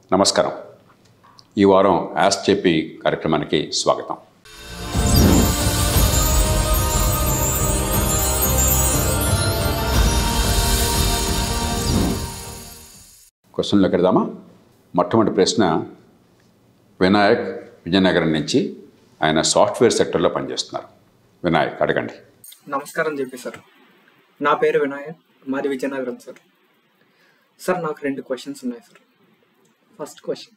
నమస్కారం ఈ వారం యాస్ చెప్పి కార్యక్రమానికి స్వాగతం క్వశ్చన్లోకి వెళ్దామా మొట్టమొదటి ప్రశ్న వినాయక్ విజయనగరం నుంచి ఆయన సాఫ్ట్వేర్ సెక్టర్లో పనిచేస్తున్నారు వినాయక్ అడగండి నమస్కారం చెప్పి సార్ నా పేరు వినాయక్ మాది విజయనగరం సార్ సార్ నాకు రెండు క్వశ్చన్స్ ఉన్నాయి సార్ ఫస్ట్ క్వశ్చన్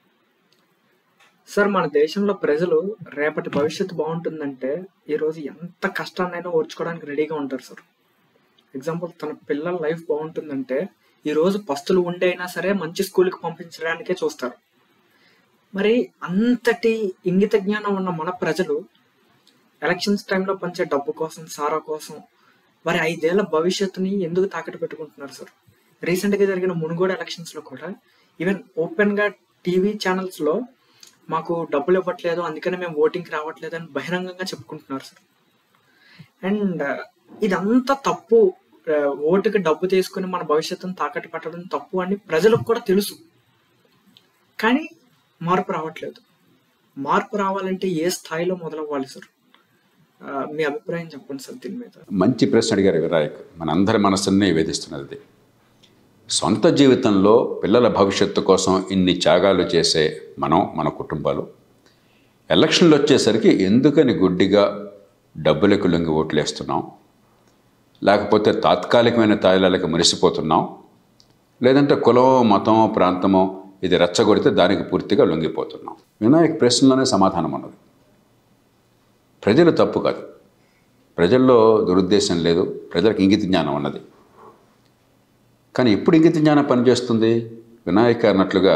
సార్ మన దేశంలో ప్రజలు రేపటి భవిష్యత్తు బాగుంటుందంటే ఈరోజు ఎంత కష్టాన్నైనా ఓర్చుకోవడానికి రెడీగా ఉంటారు సార్ ఎగ్జాంపుల్ తన పిల్లల లైఫ్ బాగుంటుందంటే ఈరోజు పస్తులు ఉండి అయినా సరే మంచి స్కూల్కి పంపించడానికే చూస్తారు మరి అంతటి ఇంగిత జ్ఞానం ఉన్న మన ప్రజలు ఎలక్షన్స్ టైంలో పంచే డబ్బు కోసం సారా కోసం వారి ఐదేళ్ల భవిష్యత్తుని ఎందుకు తాకట్టు పెట్టుకుంటున్నారు సార్ రీసెంట్గా జరిగిన మునుగోడు ఎలక్షన్స్లో కూడా ఈవెన్ ఓపెన్గా టీవీ ఛానల్స్లో మాకు డబ్బులు ఇవ్వట్లేదు అందుకనే మేము ఓటింగ్కి రావట్లేదు అని బహిరంగంగా చెప్పుకుంటున్నారు సార్ అండ్ ఇదంతా తప్పు ఆ, ఓటుకి డబ్బు తీసుకుని మన భవిష్యత్తును తాకట్టు పెట్టడం తప్పు అని ప్రజలకు కూడా తెలుసు కానీ మార్పు రావట్లేదు మార్పు రావాలంటే ఏ స్థాయిలో మొదలవ్వాలి సార్ ఆ, మీ అభిప్రాయం చెప్పండి సార్ దీని మీద మంచి ప్రశ్న అడిగారు వినాయక్ మనందరి మనసుని వేధిస్తున్నది ఇది. సొంత జీవితంలో పిల్లల భవిష్యత్తు కోసం ఇన్ని త్యాగాలు చేసే మనం మన కుటుంబాలు ఎలక్షన్లు వచ్చేసరికి ఎందుకని గుడ్డిగా డబ్బులకు లొంగి ఓట్లేస్తున్నాం లేకపోతే తాత్కాలికమైన తాయిలాలకు మురిసిపోతున్నాం లేదంటే కులమో మతమో ప్రాంతమో ఇది రెచ్చగొడితే దానికి పూర్తిగా లొంగిపోతున్నాం వినాయక్ ప్రశ్నలోనే సమాధానం ఉన్నది ప్రజలు తప్పు కాదు ప్రజల్లో దురుద్దేశం లేదు ప్రజలకు ఇంగిత జ్ఞానం ఉన్నది కానీ ఇప్పుడు ఇంగిత జ్ఞానం పనిచేస్తుంది వినాయక అన్నట్లుగా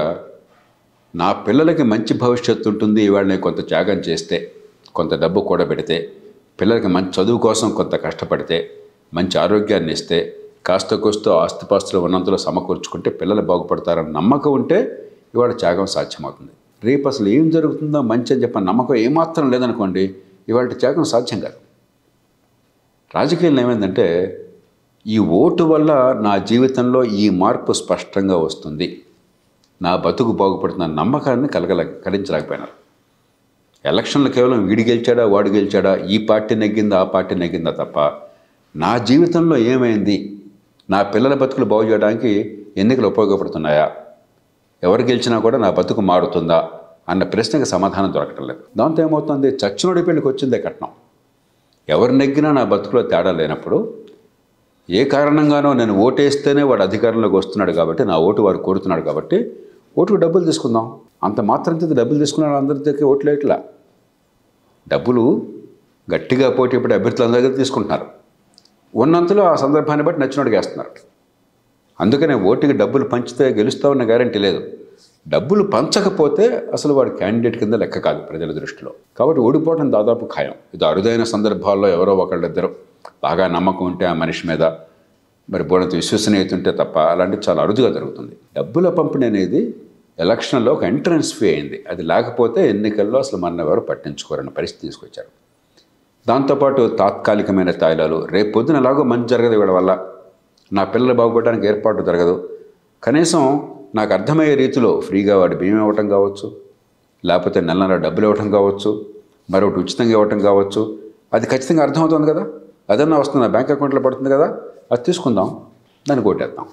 నా పిల్లలకి మంచి భవిష్యత్తు ఉంటుంది ఇవాళ నేను కొంత త్యాగం చేస్తే కొంత డబ్బు కూడబెడితే పిల్లలకి మంచి చదువు కోసం కొంత కష్టపడితే మంచి ఆరోగ్యాన్ని ఇస్తే కాస్త కోస్తో ఆస్తిపాస్తులు ఉన్నంతలో సమకూర్చుకుంటే పిల్లలు బాగుపడతారన్న నమ్మకం ఉంటే ఇవాళ త్యాగం సాధ్యమవుతుంది రేపు అసలు ఏం జరుగుతుందో మంచి అని చెప్పిన నమ్మకం ఏమాత్రం లేదనుకోండి ఇవాళ త్యాగం సాధ్యం కాదు రాజకీయాల్లో ఏమైందంటే ఈ ఓటు వల్ల నా జీవితంలో ఈ మార్పు స్పష్టంగా వస్తుంది నా బతుకు బాగుపడుతున్న నమ్మకాన్ని కలగల కలించలేకపోయినారు ఎలక్షన్లు కేవలం వీడి గెలిచాడా వాడు గెలిచాడా ఈ పార్టీ నెగ్గిందా ఆ పార్టీ నెగ్గిందా తప్ప నా జీవితంలో ఏమైంది నా పిల్లల బతుకులు బాగు చేయడానికి ఎన్నికలు ఉపయోగపడుతున్నాయా ఎవరు గెలిచినా కూడా నా బతుకు మారుతుందా అన్న ప్రశ్నకి సమాధానం దొరకటం లేదు దాంతో ఏమవుతుంది చచ్చినోడి పెళ్ళికి వచ్చిందే కట్నం ఎవరు నెగ్గినా నా బతుకులో తేడా లేనప్పుడు ఏ కారణంగానో నేను ఓటేస్తేనే వాడు అధికారంలోకి వస్తున్నాడు కాబట్టి నా ఓటు వాడు కోరుతున్నాడు కాబట్టి ఓటుకు డబ్బులు తీసుకుందాం అంత మాత్రం చేత డబ్బులు తీసుకున్న అందరి దగ్గర ఓట్లు ఇట్లా డబ్బులు గట్టిగా పోటీ పడే అభ్యర్థులందరి దగ్గర తీసుకుంటున్నారు ఉన్నంతలో ఆ సందర్భాన్ని బట్టి నచ్చినోడికి వేస్తున్నారు అందుకనే ఓటుకి డబ్బులు పంచితే గెలుస్తామన్న గ్యారంటీ లేదు డబ్బులు పంచకపోతే అసలు వాడు క్యాండిడేట్ కింద లెక్క కాదు ప్రజల దృష్టిలో కాబట్టి ఓడిపోవడం దాదాపు ఖాయం ఇది అరుదైన సందర్భాల్లో ఎవరో ఒకళ్ళిద్దరు బాగా నమ్మకం ఉంటే ఆ మనిషి మీద మరి బోడంత విశ్వసనీయత ఉంటే తప్ప అలాంటివి చాలా అరుదుగా జరుగుతుంది డబ్బుల పంపిణీ అనేది ఎలక్షన్లో ఒక ఎంట్రన్స్ ఫీ అయింది అది లేకపోతే ఎన్నికల్లో అసలు మన ఎవరు పట్టించుకోరన్న పరిస్థితి తీసుకొచ్చారు దాంతోపాటు తాత్కాలికమైన తాయిలాలు రేపు పొద్దున ఎలాగో మంచి జరగదు వీళ్ళ వల్ల నా పిల్లలు బాగుపడడానికి ఏర్పాటు జరగదు కనీసం నాకు అర్థమయ్యే రీతిలో ఫ్రీగా వాడి బియ్యం ఇవ్వటం కావచ్చు లేకపోతే నెల నెల డబ్బులు ఇవ్వటం కావచ్చు మరొకటి ఉచితంగా ఇవ్వటం కావచ్చు అది ఖచ్చితంగా అర్థమవుతుంది కదా అదన్నా వస్తుంది నా బ్యాంక్ అకౌంట్లో పడుతుంది కదా అది తీసుకుందాం దాన్ని కొట్టేద్దాం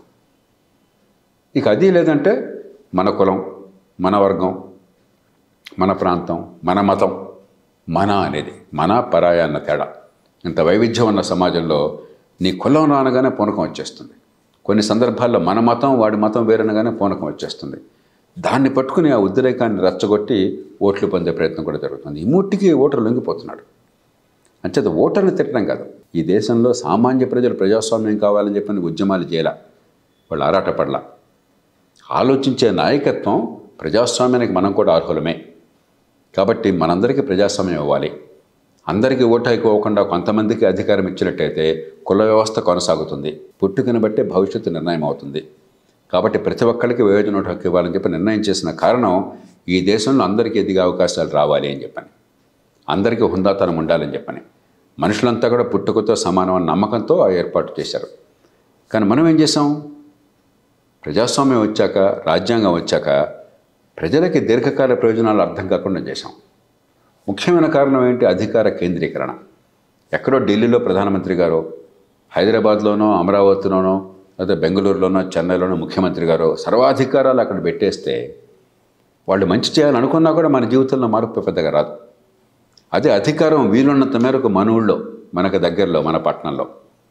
ఇక అది లేదంటే మన కులం మన వర్గం మన ప్రాంతం మన మతం మన అనేది మన పరాయ అన్న తేడా ఇంత వైవిధ్యం ఉన్న సమాజంలో నీ కులం రానగానే పూనకం వచ్చేస్తుంది కొన్ని సందర్భాల్లో మన మతం వాడి మతం వేరనగానే పూనకం వచ్చేస్తుంది దాన్ని పట్టుకుని ఆ ఉద్రేకాన్ని రెచ్చగొట్టి ఓట్లు పొందే ప్రయత్నం కూడా జరుగుతుంది ఈ మూటికి ఓటరు లొంగిపోతున్నాడు అంచేత ఓటర్ని తిట్టడం కాదు ఈ దేశంలో సామాన్య ప్రజలు ప్రజాస్వామ్యం కావాలని చెప్పని ఉద్యమాలు చేయాల వాళ్ళు ఆరాటపడలా ఆలోచించే నాయకత్వం ప్రజాస్వామ్యానికి మనం కూడా అర్హులమే కాబట్టి మనందరికీ ప్రజాస్వామ్యం ఇవ్వాలి అందరికీ ఓటు ఇవ్వకుండా కొంతమందికి అధికారం ఇచ్చినట్టయితే కుల వ్యవస్థ కొనసాగుతుంది పుట్టుకని బట్టే భవిష్యత్తు నిర్ణయం అవుతుంది కాబట్టి ప్రతి ఒక్కరికి వివేచన ఓటు హక్కు ఇవ్వాలని చెప్పి నిర్ణయం చేసిన కారణం ఈ దేశంలో అందరికీ ఎదిగే అవకాశాలు రావాలి అని చెప్పని అందరికీ హుందాతనం ఉండాలని చెప్పని మనుషులంతా కూడా పుట్టుకతో సమానం అన్న నమ్మకంతో ఆ ఏర్పాటు చేశారు కానీ మనం ఏం చేసాం ప్రజాస్వామ్యం వచ్చాక రాజ్యాంగం వచ్చాక ప్రజలకి దీర్ఘకాల ప్రయోజనాలు అర్థం కాకుండా చేశాం ముఖ్యమైన కారణం ఏంటి అధికార కేంద్రీకరణ ఎక్కడో ఢిల్లీలో ప్రధానమంత్రి గారు హైదరాబాద్లోనో అమరావతిలోనో లేదా బెంగళూరులోనో చెన్నైలోనో ముఖ్యమంత్రి గారు సర్వాధికారాలు అక్కడ పెట్టేస్తే వాళ్ళు మంచి చేయాలనుకున్నా కూడా మన జీవితంలో మార్పు పెద్దగా రాదు అదే అధికారం వీలున్నంత మేరకు మన ఊళ్ళో మనకు దగ్గరలో మన పట్టణంలో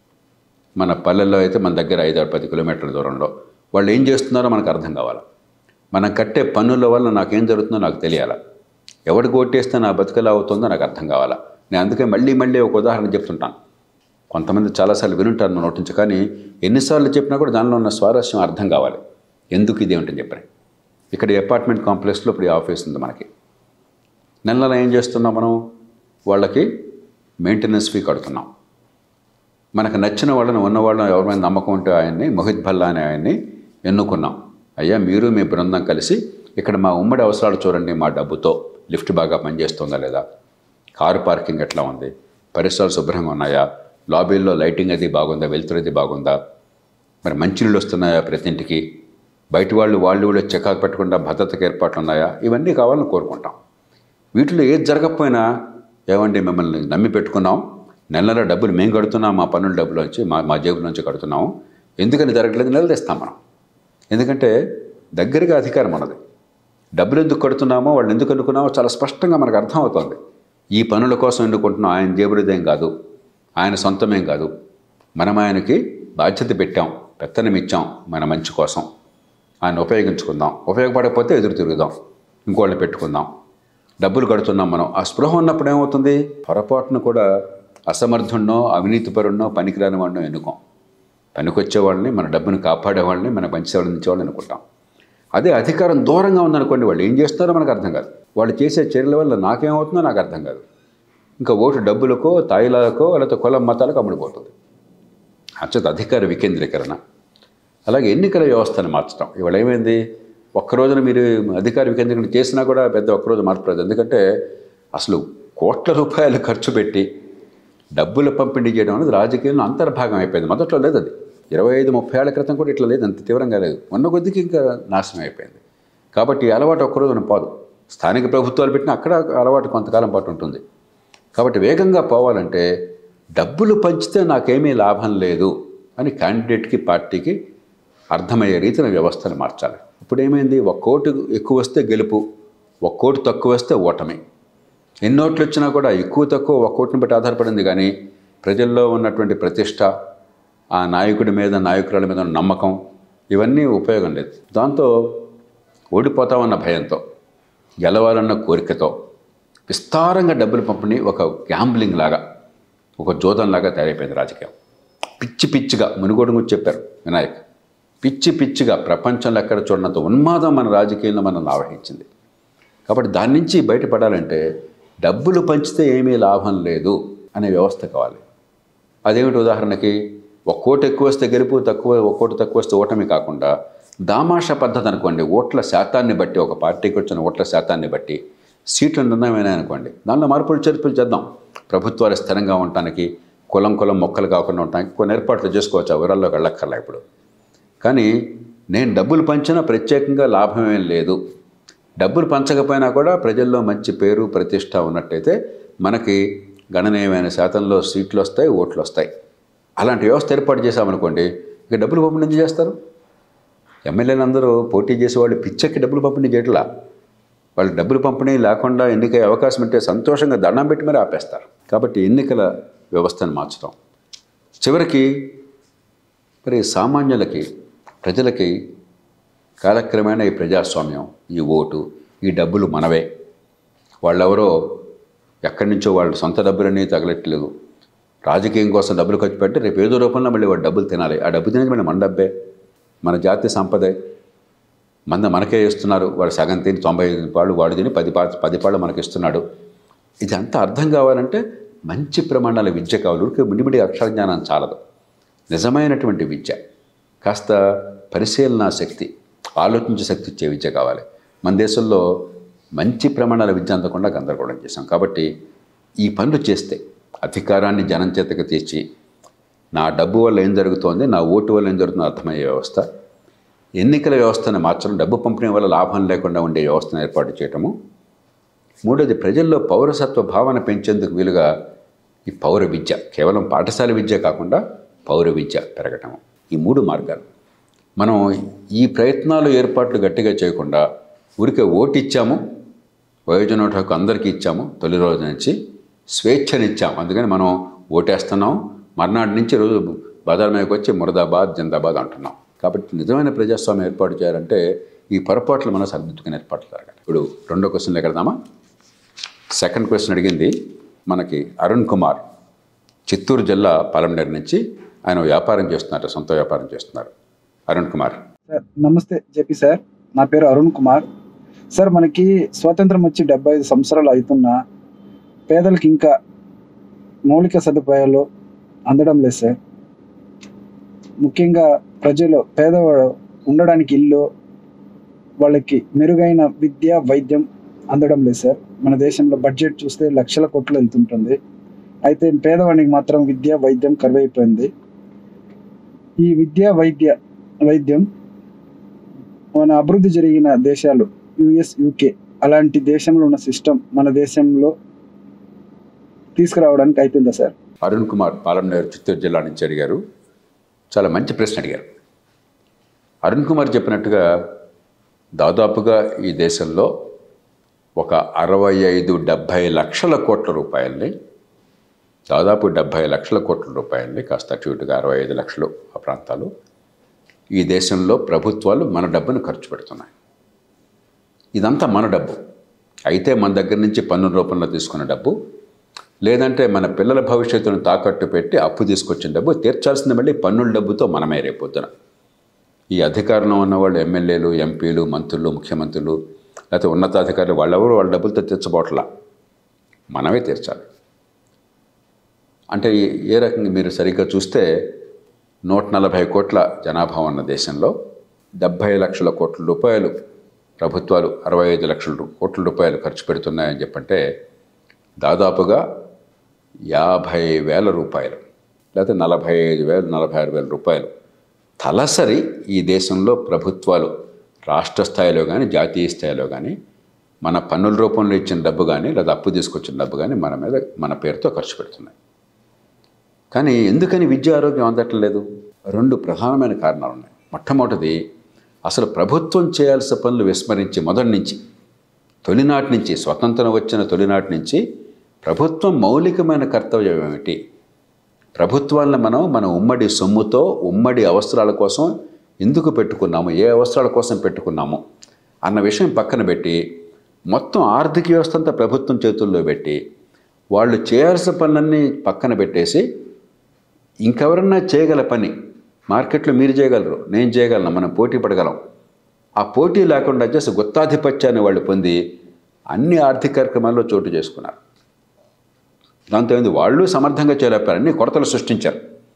మన పల్లెల్లో అయితే మన దగ్గర ఐదు ఆరు పది కిలోమీటర్ల దూరంలో వాళ్ళు ఏం చేస్తున్నారో మనకు అర్థం కావాలి మనం కట్టే పన్నుల వల్ల నాకేం జరుగుతుందో నాకు తెలియాలా ఎవరికి ఓటేస్తే నా బతుకలా అవుతుందో నాకు అర్థం కావాలా నేను అందుకే మళ్ళీ మళ్ళీ ఒక ఉదాహరణ చెప్తుంటాను కొంతమంది చాలాసార్లు వినుంటారు నన్ను నోటించి కానీ ఎన్నిసార్లు చెప్పినా కూడా దానిలో ఉన్న స్వారస్యం అర్థం కావాలి ఎందుకు ఇది ఏమిటని చెప్పని ఇక్కడ ఈ అపార్ట్మెంట్ కాంప్లెక్స్లో ఇప్పుడు ఈ ఆఫీస్ ఉంది మనకి నెల నెల ఏం చేస్తున్నాం మనం వాళ్ళకి మెయింటెనెన్స్ ఫీ కడుతున్నాం మనకు నచ్చిన వాళ్ళని ఉన్నవాళ్ళని ఎవరైనా నమ్మకం ఉంటే ఆయన్ని మొహిత్ భల్లా అనే ఆయన్ని ఎన్నుకున్నాం అయ్యా మీరు మీ బృందం కలిసి ఇక్కడ మా ఉమ్మడి అవసరాలు చూడండి మా డబ్బుతో లిఫ్ట్ బాగా పనిచేస్తుందా లేదా కారు పార్కింగ్ ఎట్లా ఉంది పరిసరాలు శుభ్రంగా ఉన్నాయా లాబీల్లో లైటింగ్ అది బాగుందా వెలుతురు అది బాగుందా మరి మంచినీళ్ళు వస్తున్నాయా ప్రతి ఇంటికి బయట వాళ్ళు వాళ్ళు కూడా చెకాకు పెట్టకుండా భద్రతకు ఏర్పాట్లు ఉన్నాయా ఇవన్నీ కావాలని కోరుకుంటాం వీటిలో ఏది జరగకపోయినా ఏమండి మిమ్మల్ని నమ్మి పెట్టుకున్నాం నెల నెల డబ్బులు మేము కడుతున్నాం మా పన్నుల డబ్బులోంచి మా మా జేబుల నుంచి కడుతున్నాం ఎందుకని జరగట్లేదు నిలదీస్తాం మనం ఎందుకంటే దగ్గరగా అధికారం మనది డబ్బులు ఎందుకు కడుతున్నామో వాళ్ళు ఎందుకు ఎన్నుకున్నామో చాలా స్పష్టంగా మనకు అర్థమవుతుంది ఈ పనుల కోసం ఎన్నుకుంటున్నాం ఆయన జేబులదేం కాదు ఆయన సొంతమేం కాదు మనం ఆయనకి బాధ్యత పెట్టాం పెత్తనం ఇచ్చాం మన మంచి కోసం ఆయన ఉపయోగించుకుందాం ఉపయోగపడకపోతే ఎదురు తిరుగుదాం ఇంకోళ్ళని పెట్టుకుందాం డబ్బులు కడుతున్నాం మనం ఆ స్పృహ ఉన్నప్పుడు ఏమవుతుంది పొరపాటును కూడా అసమర్థున్నో అవినీతిపరున్నో పనికిరాని వాడినో ఎన్నుకోం పనికొచ్చే వాళ్ళని మన డబ్బును కాపాడే వాళ్ళని మన మంచి సేవలు వాళ్ళని ఎన్నుకుంటాం అదే అధికారం దూరంగా ఉందనుకోండి వాళ్ళు ఏం చేస్తారో మనకు అర్థం కాదు వాళ్ళు చేసే చర్యల వల్ల నాకేమవుతుందో నాకు అర్థం కాదు ఇంకా ఓటు డబ్బులకో తాయిలాకో లేకపోతే కులం మతాలకు అమ్ముడుపోతుంది అచ్చత అధికార వికేంద్రీకరణ అలాగే ఎన్నికల వ్యవస్థను మార్చడం ఇవాళ ఏమైంది ఒక్క రోజున మీరు అధికార వికేంద్రీకరణ చేసినా కూడా పెద్ద ఒక్కరోజు మార్చలేదు ఎందుకంటే అసలు కోట్ల రూపాయలు ఖర్చు పెట్టి డబ్బులు పంపిణీ చేయడం అనేది రాజకీయంలో అంతర్భాగం అయిపోయింది మొదట్లో లేదు అది ఇరవై ఐదు ముప్పై ఏళ్ల క్రితం కూడా ఇట్లా లేదు అంత తీవ్రంగా లేదు ఉన్న కొద్దికి ఇంకా నాశనం అయిపోయింది కాబట్టి ఈ అలవాటు ఒక్కరోజున పోదు స్థానిక ప్రభుత్వాలు పెట్టినా అక్కడ అలవాటు కొంతకాలం పాటు ఉంటుంది కాబట్టి వేగంగా పోవాలంటే డబ్బులు పంచితే నాకేమీ లాభం లేదు అని క్యాండిడేట్కి పార్టీకి అర్థమయ్యే రీతిన వ్యవస్థను మార్చాలి ఇప్పుడు ఏమైంది ఒక కోటు ఎక్కువ వస్తే గెలుపు ఒక కోటు తక్కువ వస్తే ఓటమి ఎన్ని ఓట్లు వచ్చినా కూడా ఎక్కువ తక్కువ ఒక కోటిని బట్టి ఆధారపడింది కానీ ప్రజల్లో ఉన్నటువంటి ప్రతిష్ట ఆ నాయకుడి మీద నాయకురాల మీద ఉన్న నమ్మకం ఇవన్నీ ఉపయోగం లేదు దాంతో ఓడిపోతామన్న భయంతో గెలవాలన్న కోరికతో విస్తారంగా డబ్బులు పంపిణీ ఒక గ్యాంబ్లింగ్ లాగా ఒక జోదంలాగా తయారైపోయింది రాజకీయం పిచ్చి పిచ్చిగా మునుగోడు గురించి చెప్పారు వినాయక్ పిచ్చి పిచ్చిగా ప్రపంచంలో ఎక్కడ చూడనంత ఉన్మాదం మన రాజకీయంలో మనం ఆవహించింది కాబట్టి దాని నుంచి బయటపడాలంటే డబ్బులు పంచితే ఏమీ లాభం లేదు అనే వ్యవస్థ కావాలి అదేమిటి ఉదాహరణకి ఒక కోటి ఎక్కువ వస్తే గెలుపు తక్కువ ఒక కోటి తక్కువ వస్తే ఓటమి కాకుండా దామాషా పద్ధతి అనుకోండి ఓట్ల శాతాన్ని బట్టి ఒక పార్టీకి వచ్చిన ఓట్ల శాతాన్ని బట్టి సీట్లు నిర్ణయమైన అనుకోండి దానిలో మార్పులు చేర్పులు చేద్దాం ప్రభుత్వాలు స్థిరంగా ఉండటానికి కులం కులం మొక్కలు కాకుండా ఉండటానికి కొన్ని ఏర్పాట్లు చేసుకోవచ్చు ఆ వివరాల్లోకి వెళ్ళక్కర్లా ఇప్పుడు కానీ నేను డబ్బులు పంచినా ప్రత్యేకంగా లాభం ఏం లేదు డబ్బులు పంచకపోయినా కూడా ప్రజల్లో మంచి పేరు ప్రతిష్ట ఉన్నట్టయితే మనకి గణనీయమైన శాతంలో సీట్లు వస్తాయి ఓట్లు వస్తాయి అలాంటి వ్యవస్థ ఏర్పాటు చేశామనుకోండి ఇక డబ్బులు పంపిణీ ఎందుకు చేస్తారు ఎమ్మెల్యేలు అందరూ పోటీ చేసే వాళ్ళు పిచ్చెక్కి డబ్బులు పంపిణీ చేయట్లా వాళ్ళు డబ్బులు పంపిణీ లేకుండా ఎన్నికయ్యే అవకాశం ఉంటే సంతోషంగా దండం పెట్టి మరీ ఆపేస్తారు కాబట్టి ఎన్నికల వ్యవస్థను మార్చడం చివరికి మరి సామాన్యులకి ప్రజలకి కాలక్రమేణా ఈ ప్రజాస్వామ్యం ఈ ఓటు ఈ డబ్బులు మనవే వాళ్ళెవరో ఎక్కడి నుంచో వాళ్ళు సొంత డబ్బులన్నీ తగలట్లేదు రాజకీయం కోసం డబ్బులు ఖర్చు పెట్టి రేపు ఏదో రూపంలో మళ్ళీ వాడు డబ్బులు తినాలి ఆ డబ్బు తినేది మళ్ళీ మన డబ్బే మన జాతి సంపదే మంద మనకే ఇస్తున్నారు వాడు సగం తిని తొంభై ఐదు పాళ్ళు వాడు తిని పది పా పది పాళ్ళు మనకి ఇస్తున్నాడు ఇది అంతా అర్థం కావాలంటే మంచి ప్రమాణాల విద్య కావాలి ఊరికే మిడిమిడి అక్షర జ్ఞానం చాలదు నిజమైనటువంటి విద్య కాస్త పరిశీలన శక్తి ఆలోచించే శక్తి ఇచ్చే విద్య కావాలి మన దేశంలో మంచి ప్రమాణాల విద్య అందకుండా గందరగోళం చేశాం కాబట్టి ఈ పనులు చేస్తే అధికారాన్ని జనం చేతకు తీర్చి నా డబ్బు వల్ల ఏం జరుగుతోంది నా ఓటు వల్ల ఏం జరుగుతుందో అర్థమయ్యే వ్యవస్థ ఎన్నికల వ్యవస్థను మార్చడం డబ్బు పంపిణీ వల్ల లాభం లేకుండా ఉండే వ్యవస్థను ఏర్పాటు చేయటము మూడోది ప్రజల్లో పౌరసత్వ భావన పెంచేందుకు వీలుగా ఈ పౌర విద్య కేవలం పాఠశాల విద్య కాకుండా పౌర విద్య పెరగటం ఈ మూడు మార్గాలు మనం ఈ ప్రయత్నాలు ఏర్పాట్లు గట్టిగా చేయకుండా ఊరికే ఓటు ఇచ్చాము వయోజనోటు హక్కు అందరికీ ఇచ్చాము తొలి రోజు నుంచి స్వేచ్ఛనిచ్చాము అందుకని మనం ఓటేస్తున్నాం మర్నాటి నుంచి రోజు బజార్ మీదకి వచ్చి మురదాబాద్ జిందాబాద్ అంటున్నాం కాబట్టి నిజమైన ప్రజాస్వామ్యం ఏర్పాటు చేయాలంటే ఈ పొరపాట్లు మనం సరిదిద్దుకునే ఏర్పాట్లు జరగాలి ఇప్పుడు రెండో క్వశ్చన్లు ఎక్కడదామా సెకండ్ క్వశ్చన్ అడిగింది మనకి అరుణ్ కుమార్ చిత్తూరు జిల్లా పాలమనేరు నుంచి ఆయన వ్యాపారం చేస్తున్నారు సొంత వ్యాపారం చేస్తున్నారు అరుణ్ కుమార్ సార్ నమస్తే జేపీ సార్ నా పేరు అరుణ్ కుమార్ సార్ మనకి స్వాతంత్రం వచ్చి డెబ్బై ఐదు సంవత్సరాలు అవుతున్నా పేదలకు ఇంకా మౌలిక సదుపాయాలు అందడం లేదు సార్ ముఖ్యంగా ప్రజలు పేదవాడు ఉండడానికి ఇల్లు వాళ్ళకి మెరుగైన విద్య వైద్యం అందడం లేదు సార్ మన దేశంలో బడ్జెట్ చూస్తే లక్షల కోట్లు వెళ్తుంటుంది అయితే పేదవాడికి మాత్రం విద్య వైద్యం కరువైపోయింది ఈ విద్య వైద్య వైద్యం మన అభివృద్ధి జరిగిన దేశాలు యుఎస్ యూకే అలాంటి దేశంలో ఉన్న సిస్టమ్ మన దేశంలో తీసుకురావడానికి అవుతుందా సార్ అరుణ్ కుమార్ పాలమనేరు చిత్తూరు జిల్లా నుంచి అడిగారు చాలా మంచి ప్రశ్న అడిగారు అరుణ్ కుమార్ చెప్పినట్టుగా దాదాపుగా ఈ దేశంలో ఒక అరవై ఐదు డెబ్భై లక్షల కోట్ల రూపాయల్ని దాదాపు డెబ్భై లక్షల కోట్ల రూపాయల్ని కాస్త అటు ఇటుగా అరవై ఐదు లక్షలు ఆ ప్రాంతాలు ఈ దేశంలో ప్రభుత్వాలు మన డబ్బును ఖర్చు పెడుతున్నాయి ఇదంతా మన డబ్బు అయితే మన దగ్గర నుంచి పన్ను రూపంలో తీసుకున్న డబ్బు లేదంటే మన పిల్లల భవిష్యత్తును తాకట్టు పెట్టి అప్పు తీసుకొచ్చిన డబ్బు తీర్చాల్సింది మళ్ళీ పన్నుల డబ్బుతో మనమే రేపొద్దున ఈ అధికారంలో ఉన్నవాళ్ళు ఎమ్మెల్యేలు ఎంపీలు మంత్రులు ముఖ్యమంత్రులు లేకపోతే ఉన్నతాధికారులు వాళ్ళెవరు వాళ్ళ డబ్బులతో తీర్చబోట్లా మనమే తీర్చాలి అంటే ఏ- ఏ రకంగా మీరు సరిగ్గా చూస్తే నూట నలభై కోట్ల జనాభా ఉన్న దేశంలో డెబ్భై లక్షల కోట్ల రూపాయలు ప్రభుత్వాలు అరవై ఐదు లక్షల రూ- కోట్ల రూపాయలు ఖర్చు పెడుతున్నాయని చెప్పంటే దాదాపుగా యాభై వేల రూపాయలు లేకపోతే నలభై ఐదు వేలు నలభై ఆరు వేల రూపాయలు తలసరి ఈ దేశంలో ప్రభుత్వాలు రాష్ట్ర స్థాయిలో కానీ జాతీయ స్థాయిలో కానీ మన పన్నుల రూపంలో ఇచ్చిన డబ్బు కానీ లేదా అప్పు తీసుకొచ్చిన డబ్బు కానీ మన మీద మన పేరుతో ఖర్చు పెడుతున్నాయి కానీ ఎందుకని విద్య ఆరోగ్యం అందట్లేదు రెండు ప్రధానమైన కారణాలు ఉన్నాయి మొట్టమొదటిది అసలు ప్రభుత్వం చేయాల్సిన పనులు విస్మరించి మొదటి నుంచి తొలినాటి నుంచి స్వతంత్రం వచ్చిన తొలినాటి నుంచి ప్రభుత్వం మౌలికమైన కర్తవ్యం ఏమిటి ప్రభుత్వాలను మనం మన ఉమ్మడి సొమ్ముతో ఉమ్మడి అవసరాల కోసం ఎందుకు పెట్టుకున్నాము ఏ అవసరాల కోసం పెట్టుకున్నాము అన్న విషయం పక్కన పెట్టి మొత్తం ఆర్థిక వ్యవస్థ అంతా ప్రభుత్వం చేతుల్లో పెట్టి వాళ్ళు చేయాల్సిన పనులన్నీ పక్కన పెట్టేసి ఇంకెవరన్నా చేయగల పని మార్కెట్లో మీరు చేయగలరు నేను చేయగలను మనం పోటీ పడగలం ఆ పోటీ లేకుండా చేసి గుత్తాధిపత్యాన్ని వాళ్ళు పొంది అన్ని ఆర్థిక కార్యక్రమాల్లో చోటు చేసుకున్నారు దాంతో ఏంది వాళ్ళు సమర్థంగా చేయలేపారు అన్ని కొరతలు సృష్టించారు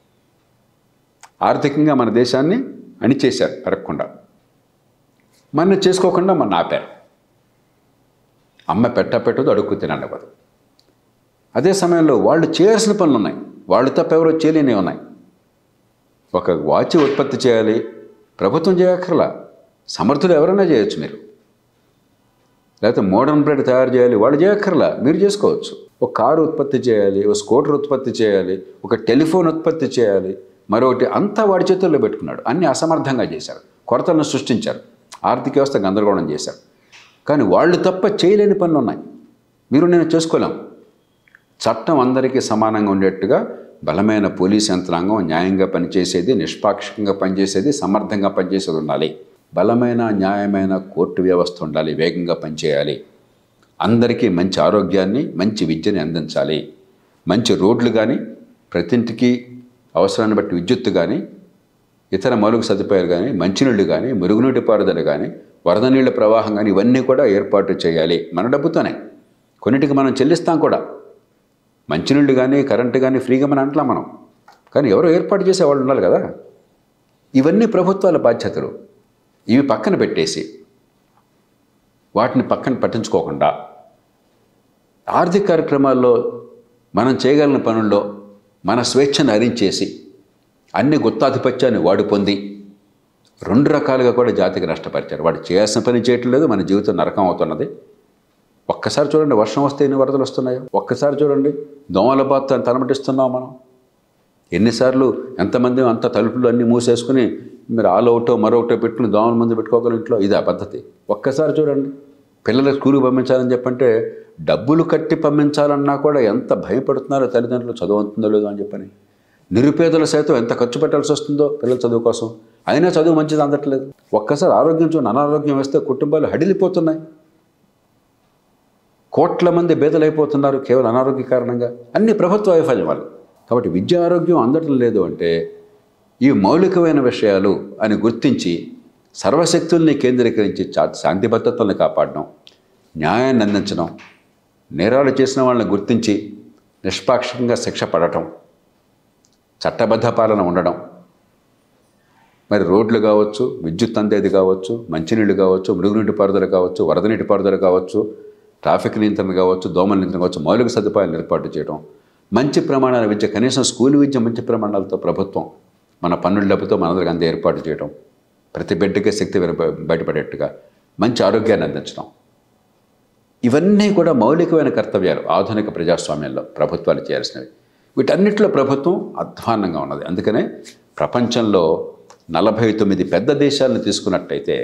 ఆర్థికంగా మన దేశాన్ని అణిచేశారు పెరగకుండా మన చేసుకోకుండా మన ఆపారు అమ్మ పెట్ట పెట్టదు అడుక్కు తిననివ్వదు అదే సమయంలో వాళ్ళు చేయాల్సిన పనులు ఉన్నాయి వాళ్ళు తప్ప ఎవరో చేయలేనివి ఉన్నాయి ఒక వాచ్ ఉత్పత్తి చేయాలి ప్రభుత్వం చేయక్కర్లా సమర్థులు ఎవరైనా చేయొచ్చు మీరు లేకపోతే మోడర్న్ బ్రెడ్ తయారు చేయాలి వాళ్ళు చేయక్కర్లా మీరు చేసుకోవచ్చు ఒక కారు ఉత్పత్తి చేయాలి ఒక స్కూటర్ ఉత్పత్తి చేయాలి ఒక టెలిఫోన్ ఉత్పత్తి చేయాలి మరొకటి అంతా వాడి చేతుల్లో పెట్టుకున్నాడు అన్ని అసమర్థంగా చేశారు కొరతలను సృష్టించారు ఆర్థిక వ్యవస్థ గందరగోళం చేశారు కానీ వాళ్ళు తప్ప చేయలేని పనులు ఉన్నాయి మీరు నేను చేసుకోలేం చట్టం అందరికీ సమానంగా ఉండేట్టుగా బలమైన పోలీస్ యంత్రాంగం న్యాయంగా పనిచేసేది నిష్పాక్షికంగా పనిచేసేది సమర్థంగా పనిచేసేది ఉండాలి బలమైన న్యాయమైన కోర్టు వ్యవస్థ ఉండాలి వేగంగా పనిచేయాలి అందరికీ మంచి ఆరోగ్యాన్ని మంచి విద్యని అందించాలి మంచి రోడ్లు కానీ ప్రతి ఇంటికి అవసరాన్ని బట్టి విద్యుత్తు కానీ ఇతర మౌలిక సదుపాయాలు కానీ మంచినీళ్ళు కానీ మురుగునీటి పారుదల కానీ వరద నీళ్ళ ప్రవాహం కానీ ఇవన్నీ కూడా ఏర్పాటు చేయాలి మన డబ్బుతోనే కొన్నిటికి మనం చెల్లిస్తాం కూడా మంచినీళ్ళు కానీ కరెంటు కానీ ఫ్రీగా మనం అంటలా మనం కానీ ఎవరో ఏర్పాటు చేసే వాళ్ళు ఉండాలి కదా ఇవన్నీ ప్రభుత్వాల బాధ్యతలు ఇవి పక్కన పెట్టేసి వాటిని పక్కన పట్టించుకోకుండా ఆర్థిక కార్యక్రమాల్లో మనం చేయగలిగిన పనుల్లో మన స్వేచ్ఛను హరించేసి అన్ని గుత్తాధిపత్యాన్ని వాడు పొంది రెండు రకాలుగా కూడా జాతికి నష్టపరిచారు వాడు చేయాల్సిన పని చేయటం లేదు మన జీవితం నరకం అవుతున్నది ఒక్కసారి చూడండి వర్షం వస్తే ఎన్ని వరదలు వస్తున్నాయో ఒక్కసారి చూడండి దోమల బాధ తలమటిస్తున్నాం మనం ఎన్నిసార్లు ఎంతమంది అంత తలుపులు అన్నీ మూసేసుకుని మీరు ఆల్ అవుటో మరొకటో పెట్టుకుని దోమల మంది పెట్టుకోగల ఇంట్లో ఇదే పద్ధతి ఒక్కసారి చూడండి పిల్లలు స్కూల్కి పంపించాలని చెప్పంటే డబ్బులు కట్టి పంపించాలన్నా కూడా ఎంత భయపడుతున్నారో తల్లిదండ్రులు చదువుతుందో లేదో అని చెప్పని నిరుపేదలు సైతం ఎంత ఖర్చు పెట్టాల్సి వస్తుందో పిల్లల చదువు కోసం అయినా చదువు మంచిది అందట్లేదు ఒక్కసారి ఆరోగ్యం చూడండి అనారోగ్యం వస్తే కుటుంబాలు హడిలిపోతున్నాయి కోట్ల మంది బేదలైపోతున్నారు కేవలం అనారోగ్య కారణంగా అన్ని ప్రభుత్వ వైఫల్యం వల్ల కాబట్టి విద్య ఆరోగ్యం అందటం లేదు అంటే ఈ మౌలికమైన విషయాలు అని గుర్తించి సర్వశక్తుల్ని కేంద్రీకరించి చా- శాంతి భద్రతల్ని కాపాడడం న్యాయాన్ని అందించడం నేరాలు చేసిన వాళ్ళని గుర్తించి నిష్పాక్షికంగా శిక్ష పడటం చట్టబద్ధ పాలన ఉండడం మరి రోడ్లు కావచ్చు విద్యుత్ అందేది కావచ్చు మంచినీళ్ళు కావచ్చు మురుగునీటి పారుదల కావచ్చు వరద నీటి పారుదల కావచ్చు ట్రాఫిక్ నియంత్రణ కావచ్చు దోమల నియంత్రణ కావచ్చు మౌలిక సదుపాయాలను ఏర్పాటు చేయడం మంచి ప్రమాణాల విద్య కనీసం స్కూల్ విద్య మంచి ప్రమాణాలతో ప్రభుత్వం మన పన్నుల డబ్బుతో మనందరికి అందే ఏర్పాటు చేయడం ప్రతి బిడ్డకే శక్తి వెనుక- బయటపడేట్టుగా మంచి ఆరోగ్యాన్ని అందించడం ఇవన్నీ కూడా మౌలికమైన కర్తవ్యాలు ఆధునిక ప్రజాస్వామ్యంలో ప్రభుత్వాలు చేయాల్సినవి వీటన్నిటిలో ప్రభుత్వం అధ్వాన్నంగా ఉన్నది అందుకనే ప్రపంచంలో నలభై తొమ్మిది పెద్ద దేశాలను తీసుకున్నట్టయితే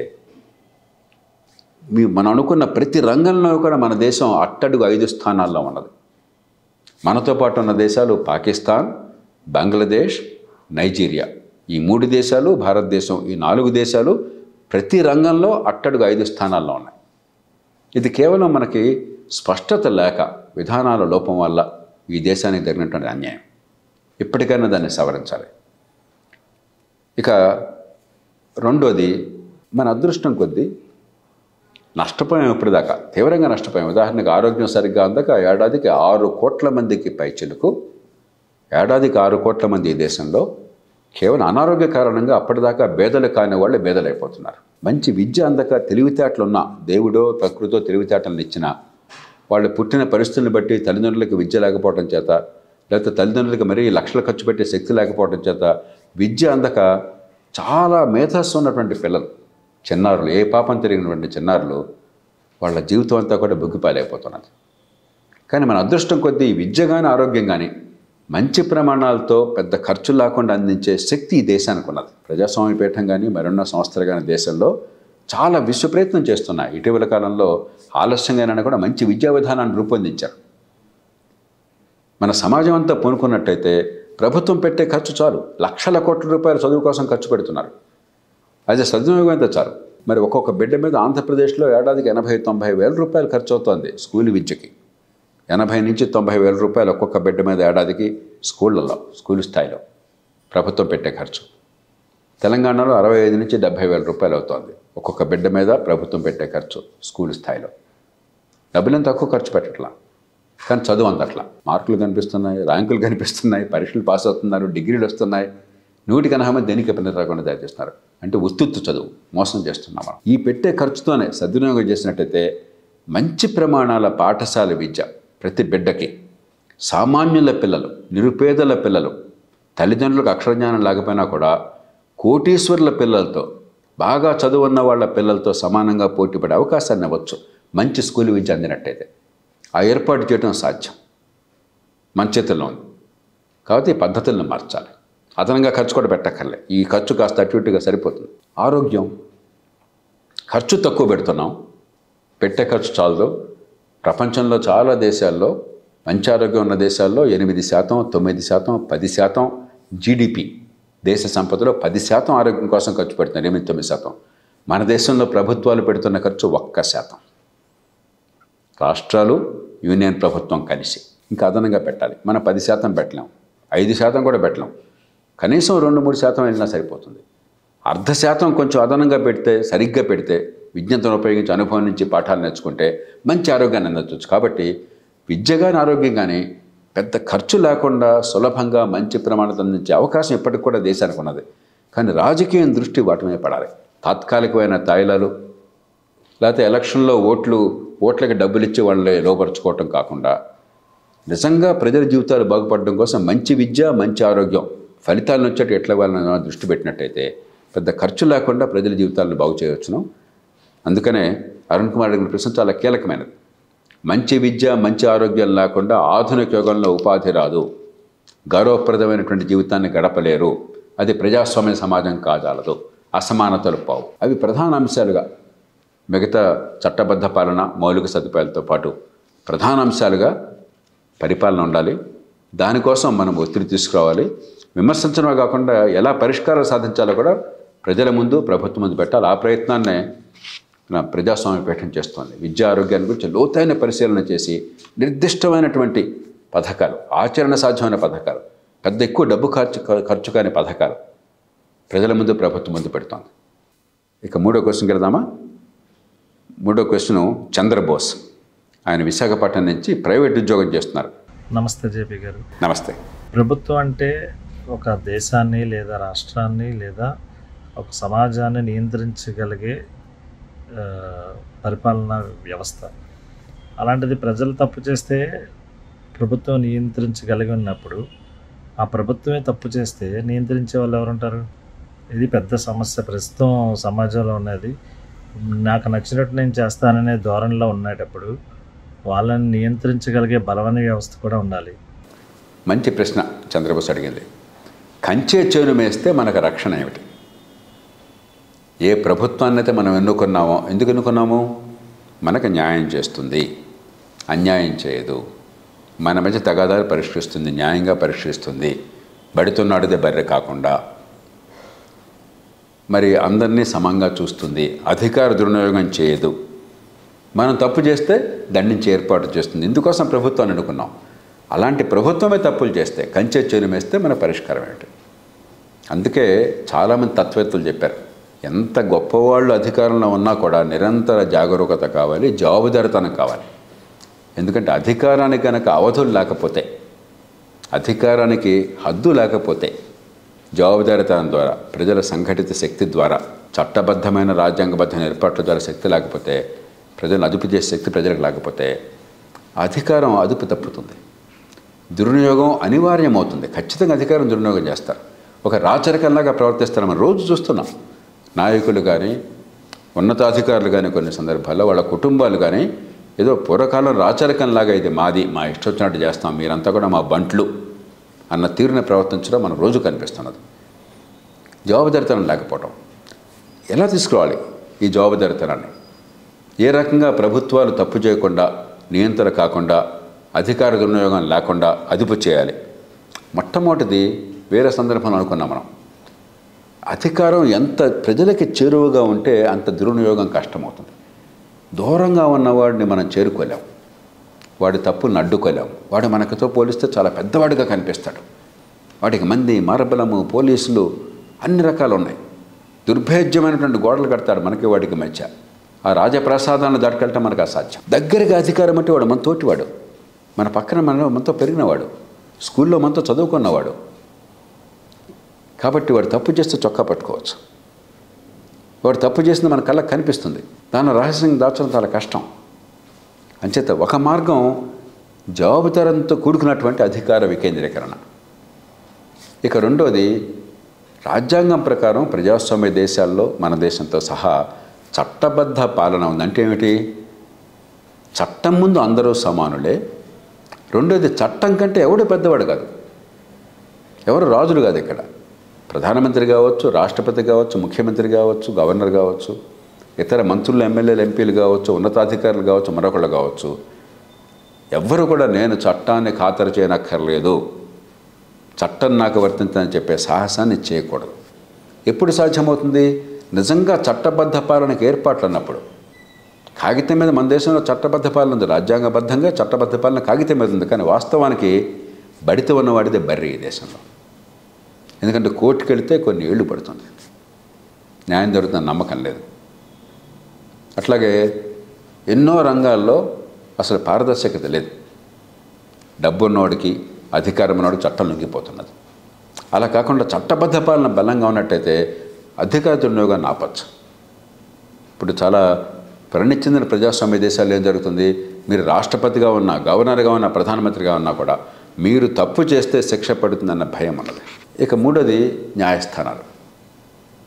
మీ మనం అనుకున్న ప్రతి రంగంలో కూడా మన దేశం అట్టడుగు ఐదు స్థానాల్లో ఉన్నది మనతో పాటు ఉన్న దేశాలు పాకిస్తాన్ బంగ్లాదేశ్ నైజీరియా ఈ మూడు దేశాలు భారతదేశం ఈ నాలుగు దేశాలు ప్రతి రంగంలో అట్టడుగు ఐదు స్థానాల్లో ఉన్నాయి ఇది కేవలం మనకి స్పష్టత లేక విధానాల లోపం వల్ల ఈ దేశానికి జరిగినటువంటి అన్యాయం ఇప్పటికైనా దాన్ని సవరించాలి ఇక రెండోది మన అదృష్టం కొద్దీ నష్టపోయాం ఇప్పటిదాకా తీవ్రంగా నష్టపోయాం ఉదాహరణకు ఆరోగ్యం సరిగ్గా అందక ఏడాదికి ఆరు కోట్ల మందికి పైచిలకు ఏడాదికి ఆరు కోట్ల మంది ఈ దేశంలో కేవలం అనారోగ్య కారణంగా అప్పటిదాకా బేదలు కాని వాళ్ళు బేదలైపోతున్నారు మంచి విద్య అందక తెలివితేటలున్న దేవుడో ప్రకృతో తెలివితేటలను ఇచ్చిన వాళ్ళు పుట్టిన పరిస్థితులను బట్టి తల్లిదండ్రులకు విద్య లేకపోవడం చేత లేకపోతే తల్లిదండ్రులకు మరీ లక్షలు ఖర్చు పెట్టే శక్తి లేకపోవడం చేత విద్య అందక చాలా మేధస్సు ఉన్నటువంటి పిల్లలు చిన్నారులు ఏ పాపం తిరిగినటువంటి చిన్నారులు వాళ్ళ జీవితం అంతా కూడా బుగ్గిపాలైపోతున్నది కానీ మన అదృష్టం కొద్దీ ఈ విద్య కానీ ఆరోగ్యం కానీ మంచి ప్రమాణాలతో పెద్ద ఖర్చు లేకుండా అందించే శక్తి ఈ దేశానికి ఉన్నది ప్రజాస్వామ్య పీఠం కానీ మరెన్నో సంస్థలు కానీ దేశంలో చాలా విశ్వ ప్రయత్నం చేస్తున్నాయి ఇటీవల కాలంలో ఆలస్యంగానైనా కూడా మంచి విద్యా విధానాన్ని రూపొందించారు మన సమాజం అంతా పూనుకున్నట్టయితే ప్రభుత్వం పెట్టే ఖర్చు చాలు లక్షల కోట్ల రూపాయలు చదువు కోసం ఖర్చు పెడుతున్నారు అది సద్వినియోగం అయితే చాలు మరి ఒక్కొక్క బిడ్డ మీద ఆంధ్రప్రదేశ్లో ఏడాదికి ఎనభై తొంభై వేల రూపాయలు ఖర్చు అవుతోంది స్కూల్ విద్యకి ఎనభై నుంచి తొంభై వేల రూపాయలు ఒక్కొక్క బిడ్డ మీద ఏడాదికి స్కూళ్ళల్లో స్కూల్ స్థాయిలో ప్రభుత్వం పెట్టే ఖర్చు తెలంగాణలో అరవై ఐదు నుంచి డెబ్భై వేల రూపాయలు అవుతోంది ఒక్కొక్క బిడ్డ మీద ప్రభుత్వం పెట్టే ఖర్చు స్కూల్ స్థాయిలో డబ్బులేం తక్కువ ఖర్చు పెట్టట్లా కానీ చదువు అందట్లా మార్కులు కనిపిస్తున్నాయి ర్యాంకులు కనిపిస్తున్నాయి పరీక్షలు పాస్ అవుతున్నారు డిగ్రీలు వస్తున్నాయి నూటికి ఎనభై మంది దేనికి పని రాకుండా తయారు చేస్తున్నారు అంటే ఉత్తుత్తు చదువు మోసం చేస్తున్నాం మనం ఈ పెట్టే ఖర్చుతోనే సద్వినియోగం చేసినట్టయితే మంచి ప్రమాణాల పాఠశాల విద్య ప్రతి బిడ్డకి సామాన్యుల పిల్లలు నిరుపేదల పిల్లలు తల్లిదండ్రులకు అక్షరజ్ఞానం లేకపోయినా కూడా కోటీశ్వరుల పిల్లలతో బాగా చదువున్న వాళ్ళ పిల్లలతో సమానంగా పోటీపడే అవకాశాన్ని ఇవ్వచ్చు మంచి స్కూల్ విద్య అందినట్టయితే ఆ ఏర్పాటు చేయడం సాధ్యం మన చేతుల్లో ఉంది కాబట్టి ఈ పద్ధతులను మార్చాలి అదనంగా ఖర్చు కూడా పెట్టక్కర్లే ఈ ఖర్చు కాస్త అటు ఇటుగా సరిపోతుంది ఆరోగ్యం ఖర్చు తక్కువ పెడుతున్నాం పెట్టే ఖర్చు చాలదు ప్రపంచంలో చాలా దేశాల్లో మంచి ఆరోగ్యం ఉన్న దేశాల్లో ఎనిమిది శాతం తొమ్మిది శాతం పది శాతం జీడిపి దేశ సంపదలో పది శాతం ఆరోగ్యం కోసం ఖర్చు పెడుతున్నారు ఎనిమిది తొమ్మిది శాతం మన దేశంలో ప్రభుత్వాలు పెడుతున్న ఖర్చు ఒక్క శాతం రాష్ట్రాలు యూనియన్ ప్రభుత్వం కలిసి ఇంకా అదనంగా పెట్టాలి మనం పది శాతం పెట్టలేం ఐదు శాతం కూడా పెట్టలేం కనీసం రెండు మూడు శాతం వెళ్ళినా సరిపోతుంది అర్ధ శాతం కొంచెం అదనంగా పెడితే సరిగ్గా పెడితే విజ్ఞతను ఉపయోగించి అనుభవం నుంచి పాఠాలు నేర్చుకుంటే మంచి ఆరోగ్యాన్ని అందవచ్చు కాబట్టి విద్య కానీ ఆరోగ్యం కానీ పెద్ద ఖర్చు లేకుండా సులభంగా మంచి ప్రమాణాలు అందించే అవకాశం ఇప్పటికి కూడా దేశానికి ఉన్నది కానీ రాజకీయం దృష్టి వాటి మీద పడాలి తాత్కాలికమైన తాయిలాలు లేకపోతే ఎలక్షన్లో ఓట్లు ఓట్లకి డబ్బులు ఇచ్చి వాళ్ళని లోపరుచుకోవటం కాకుండా నిజంగా ప్రజల జీవితాలు బాగుపడడం కోసం మంచి విద్య మంచి ఆరోగ్యం ఫలితాలను వచ్చేట్టు ఎట్లా వాళ్ళని దృష్టి పెట్టినట్టయితే పెద్ద ఖర్చు లేకుండా ప్రజల జీవితాలను బాగు చేయవచ్చును అందుకనే అరుణ్ కుమార్ అడిగిన ప్రశ్న చాలా కీలకమైనది మంచి విద్య మంచి ఆరోగ్యం లేకుండా ఆధునిక యుగంలో ఉపాధి రాదు గౌరవప్రదమైనటువంటి జీవితాన్ని గడపలేరు అది ప్రజాస్వామ్య సమాజం కాజాలదు అసమానతలు పావు అవి ప్రధాన అంశాలుగా మిగతా చట్టబద్ధ పాలన మౌలిక సదుపాయాలతో పాటు ప్రధాన అంశాలుగా పరిపాలన ఉండాలి దానికోసం మనం ఒత్తిడి తీసుకురావాలి విమర్శించడమే కాకుండా ఎలా పరిష్కారాలు సాధించాలో కూడా ప్రజల ముందు ప్రభుత్వం ముందు పెట్టాలి ఆ ప్రయత్నాన్నే మన ప్రజాస్వామ్య పీఠం చేస్తోంది విద్యా ఆరోగ్యాన్ని గురించి లోతైన పరిశీలన చేసి నిర్దిష్టమైనటువంటి పథకాలు ఆచరణ సాధ్యమైన పథకాలు పెద్ద ఎక్కువ డబ్బు ఖర్చు ఖర్చు కాని పథకాలు ప్రజల ముందు ప్రభుత్వం ముందు పెడుతోంది ఇక మూడో క్వశ్చన్కి వెళ్దామా మూడో క్వశ్చను చంద్రబోస్ ఆయన విశాఖపట్నం నుంచి ప్రైవేట్ ఉద్యోగం చేస్తున్నారు నమస్తే జేపీ గారు నమస్తే ప్రభుత్వం అంటే ఒక దేశాన్ని లేదా రాష్ట్రాన్ని లేదా ఒక సమాజాన్ని నియంత్రించగలిగే ఆ, పరిపాలనా వ్యవస్థ అలాంటిది ప్రజలు తప్పు చేస్తే ప్రభుత్వం నియంత్రించగలిగి ఉన్నప్పుడు ఆ ప్రభుత్వమే తప్పు చేస్తే నియంత్రించే వాళ్ళు ఎవరుంటారు ఇది పెద్ద సమస్య ప్రస్తుతం సమాజంలో ఉన్నది నాకు నచ్చినట్టు నేను చేస్తాననే ధోరణిలో ఉండేటప్పుడు వాళ్ళని నియంత్రించగలిగే బలమైన వ్యవస్థ కూడా ఉండాలి మంచి ప్రశ్న చంద్రబోస్ అడిగింది కంచే చేను మేస్తే మనకు రక్షణ ఏమిటి ఏ ప్రభుత్వాన్ని అయితే మనం ఎన్నుకున్నామో ఎందుకు ఎన్నుకున్నాము మనకు న్యాయం చేస్తుంది అన్యాయం చేయదు మన మధ్య తగాదాలు పరిష్కరిస్తుంది న్యాయంగా పరిష్కరిస్తుంది బడితున్నాడిదే బర్రె కాకుండా మరి అందరినీ సమంగా చూస్తుంది అధికార దుర్వినియోగం చేయదు మనం తప్పు చేస్తే దండించి ఏర్పాటు చేస్తుంది ఇందుకోసం ప్రభుత్వాన్ని ఎన్నుకున్నాం అలాంటి ప్రభుత్వమే తప్పులు చేస్తే కంచె చేను వేస్తే మన పరిష్కారం ఏంటి అందుకే చాలామంది తత్వవేత్తలు చెప్పారు ఎంత గొప్పవాళ్ళు అధికారంలో ఉన్నా కూడా నిరంతర జాగరూకత కావాలి జవాబుదారితనం కావాలి ఎందుకంటే అధికారానికి కనుక అవధులు లేకపోతే అధికారానికి హద్దు లేకపోతే జవాబుదారితనం ద్వారా ప్రజల సంఘటిత శక్తి ద్వారా చట్టబద్ధమైన రాజ్యాంగబద్ధమైన ఏర్పాట్ల ద్వారా శక్తి లేకపోతే ప్రజలను అదుపు చేసే శక్తి ప్రజలకు లేకపోతే అధికారం అదుపు తప్పుతుంది దుర్వినియోగం అనివార్యమవుతుంది ఖచ్చితంగా అధికారం దుర్వినియోగం చేస్తారు ఒక రాచరికంలాగా ప్రవర్తిస్తారు మనం రోజు చూస్తున్నాం నాయకులు కానీ ఉన్నతాధికారులు కానీ కొన్ని సందర్భాల్లో వాళ్ళ కుటుంబాలు కానీ ఏదో పూర్వకాలం రాచరికంలాగా ఇది మాది మా ఇష్టం వచ్చినట్టు చేస్తాం మీరంతా కూడా మా బంట్లు అన్న తీరున ప్రవర్తించడం మనం రోజు కనిపిస్తున్నది జవాబుదారితనం లేకపోవడం ఎలా తీసుకురావాలి ఈ జవాబుదారితనాన్ని ఏ రకంగా ప్రభుత్వాలు తప్పు చేయకుండా నియంత్రణ కాకుండా అధికార దుర్వినియోగం లేకుండా అదుపు చేయాలి మొట్టమొదటిది వేరే సందర్భంలో అనుకున్నాం మనం అధికారం ఎంత ప్రజలకి చేరువగా ఉంటే అంత దుర్వినియోగం కష్టమవుతుంది దూరంగా ఉన్నవాడిని మనం చేరుకోలేం వాడి తప్పులను అడ్డుకోలేం వాడు మనకితో పోలిస్తే చాలా పెద్దవాడిగా కనిపిస్తాడు వాడికి మంది మారబలము పోలీసులు అన్ని రకాలు ఉన్నాయి దుర్భేద్యమైనటువంటి గోడలు కడతాడు మనకి వాడికి మధ్య ఆ రాజప్రసాదాలను దాటుకెళ్ళటం మనకు అసాధ్యం దగ్గరగా అధికారం అంటే వాడు మన తోటివాడు మన పక్కన మన మనతో పెరిగినవాడు స్కూల్లో మనతో చదువుకున్నవాడు కాబట్టి వాడు తప్పు చేస్తే చొక్కా పట్టుకోవచ్చు వాడు తప్పు చేసింది మన కళ్ళకు కనిపిస్తుంది దాని రహస్యం దాచడం చాలా కష్టం అంచేత ఒక మార్గం జవాబుదారంతో కూడుకున్నటువంటి అధికార వికేంద్రీకరణ ఇక రెండోది రాజ్యాంగం ప్రకారం ప్రజాస్వామ్య దేశాల్లో మన దేశంతో సహా చట్టబద్ధ పాలన ఉంది అంటే ఏమిటి చట్టం ముందు అందరూ సమానులే రెండోది చట్టం కంటే ఎవడు పెద్దవాడు కాదు ఎవరు రాజులు కాదు ఇక్కడ ప్రధానమంత్రి కావచ్చు రాష్ట్రపతి కావచ్చు ముఖ్యమంత్రి కావచ్చు గవర్నర్ కావచ్చు ఇతర మంత్రులు ఎమ్మెల్యేలు ఎంపీలు కావచ్చు ఉన్నతాధికారులు కావచ్చు మరొకళ్ళు కావచ్చు ఎవ్వరు కూడా నేను చట్టాన్ని ఖాతరు చేయనక్కర్లేదు చట్టం నాకు వర్తించని చెప్పే సాహసాన్ని చేయకూడదు ఎప్పుడు సాధ్యమవుతుంది నిజంగా చట్టబద్ధ పాలనకు ఏర్పాట్లు అన్నప్పుడు కాగితం మీద మన దేశంలో చట్టబద్ధ పాలన ఉంది రాజ్యాంగబద్ధంగా చట్టబద్ధ పాలన కాగితం మీద ఉంది కానీ వాస్తవానికి బడిత ఉన్నవాడిదే బర్రి ఈ దేశంలో ఎందుకంటే కోర్టుకు వెళితే కొన్ని ఏళ్ళు పడుతుంది న్యాయం జరుగుతున్న నమ్మకం లేదు అట్లాగే ఎన్నో రంగాల్లో అసలు పారదర్శకత లేదు డబ్బు ఉన్నవాడికి అధికారం ఉన్నవాడు చట్టం లొంగిపోతున్నది అలా కాకుండా చట్టబద్ధ పాలన బలంగా ఉన్నట్టయితే అధికార దుర్వినియోగాన్ని ఆపచ్చు ఇప్పుడు చాలా పరిణితి చెందిన ప్రజాస్వామ్య దేశాల్లో ఏం జరుగుతుంది మీరు రాష్ట్రపతిగా ఉన్నా గవర్నర్గా ఉన్నా ప్రధానమంత్రిగా ఉన్నా కూడా మీరు తప్పు చేస్తే శిక్ష పడుతుందన్న భయం ఉన్నది ఇక మూడోది న్యాయస్థానాలు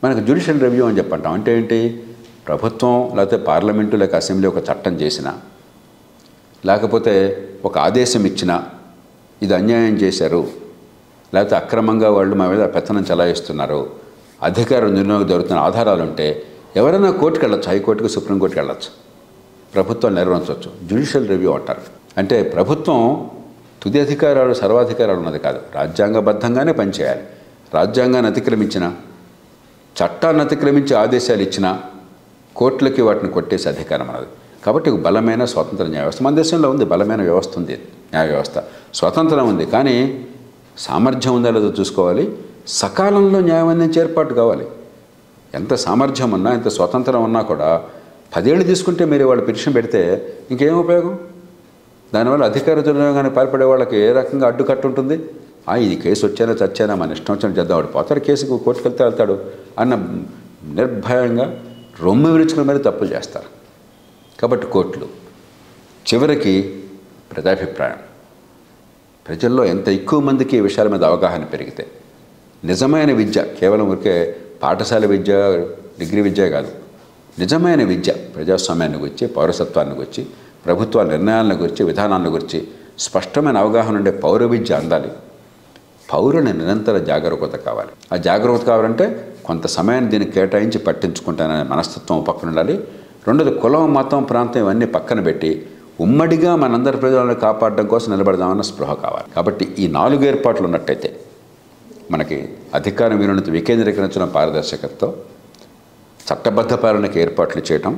మనకు జ్యుడిషియల్ రివ్యూ అని చెప్పంటాం అంటే ఏంటి ప్రభుత్వం లేకపోతే పార్లమెంటు లేక అసెంబ్లీ ఒక చట్టం చేసినా లేకపోతే ఒక ఆదేశం ఇచ్చినా ఇది అన్యాయం చేశారు లేకపోతే అక్రమంగా వాళ్ళు మా మీద పెత్తనం చలాయిస్తున్నారు అధికార నిర్ణయం జరుగుతున్న ఆధారాలు ఉంటే ఎవరైనా కోర్టుకు వెళ్ళొచ్చు హైకోర్టుకు సుప్రీంకోర్టుకు వెళ్ళొచ్చు ప్రభుత్వం నిర్వహించవచ్చు జ్యుడిషియల్ రివ్యూ అంటారు అంటే ప్రభుత్వం తుది అధికారాలు సర్వాధికారాలు ఉన్నది కాదు రాజ్యాంగబద్ధంగానే పనిచేయాలి రాజ్యాంగాన్ని అతిక్రమించిన చట్టాన్ని అతిక్రమించి ఆదేశాలు ఇచ్చినా కోర్టులకి వాటిని కొట్టేసే అధికారం అన్నది కాబట్టి ఒక బలమైన స్వతంత్ర న్యాయ వ్యవస్థ మన దేశంలో ఉంది బలమైన వ్యవస్థ ఉంది న్యాయ వ్యవస్థ స్వతంత్రం ఉంది కానీ సామర్థ్యం ఉందా లేదో చూసుకోవాలి సకాలంలో న్యాయం అందించే ఏర్పాటు కావాలి ఎంత సామర్థ్యం ఉన్నా ఎంత స్వతంత్రం ఉన్నా కూడా పదేళ్ళు తీసుకుంటే మీరు వాళ్ళు పిటిషన్ పెడితే ఇంకేం ఉపయోగం దానివల్ల అధికార దుర్వినియోగానికి పాల్పడే వాళ్ళకి ఏ రకంగా అడ్డుకట్టు ఉంటుంది ఆ ఇది కేసు వచ్చానా చచ్చానా మన ఇష్టం వచ్చిన చేద్దాం వాడు పోతాడు కేసుకు కోర్టుకు వెళ్తే వెళ్తాడు అన్న నిర్భయంగా రొమ్ము విరుచుకుని మరి తప్పులు చేస్తారు కాబట్టి కోర్టులు చివరికి ప్రజాభిప్రాయం ప్రజల్లో ఎంత ఎక్కువ మందికి ఈ విషయాల మీద అవగాహన పెరిగితే నిజమైన విద్య కేవలం ఊరికే పాఠశాల విద్య డిగ్రీ విద్య కాదు నిజమైన విద్య ప్రజాస్వామ్యాన్ని గురించి పౌరసత్వాన్ని గురించి ప్రభుత్వ నిర్ణయాలను గురించి విధానాలను గురించి స్పష్టమైన అవగాహన ఉండే పౌర విద్య అందాలి పౌరుని నిరంతర జాగరూకత కావాలి ఆ జాగరూకత కావాలంటే కొంత సమయాన్ని దీనికి కేటాయించి పట్టించుకుంటాననే మనస్తత్వం ఒక పక్కన ఉండాలి రెండోది కులం మతం ప్రాంతం ఇవన్నీ పక్కన పెట్టి ఉమ్మడిగా మనందరి ప్రజలను కాపాడడం కోసం నిలబడదామన్న స్పృహ కావాలి కాబట్టి ఈ నాలుగు ఏర్పాట్లు ఉన్నట్టయితే మనకి అధికార వినున్నతి వికేంద్రీకరించడం పారదర్శకతతో చట్టబద్ధ పాలనకి ఏర్పాట్లు చేయటం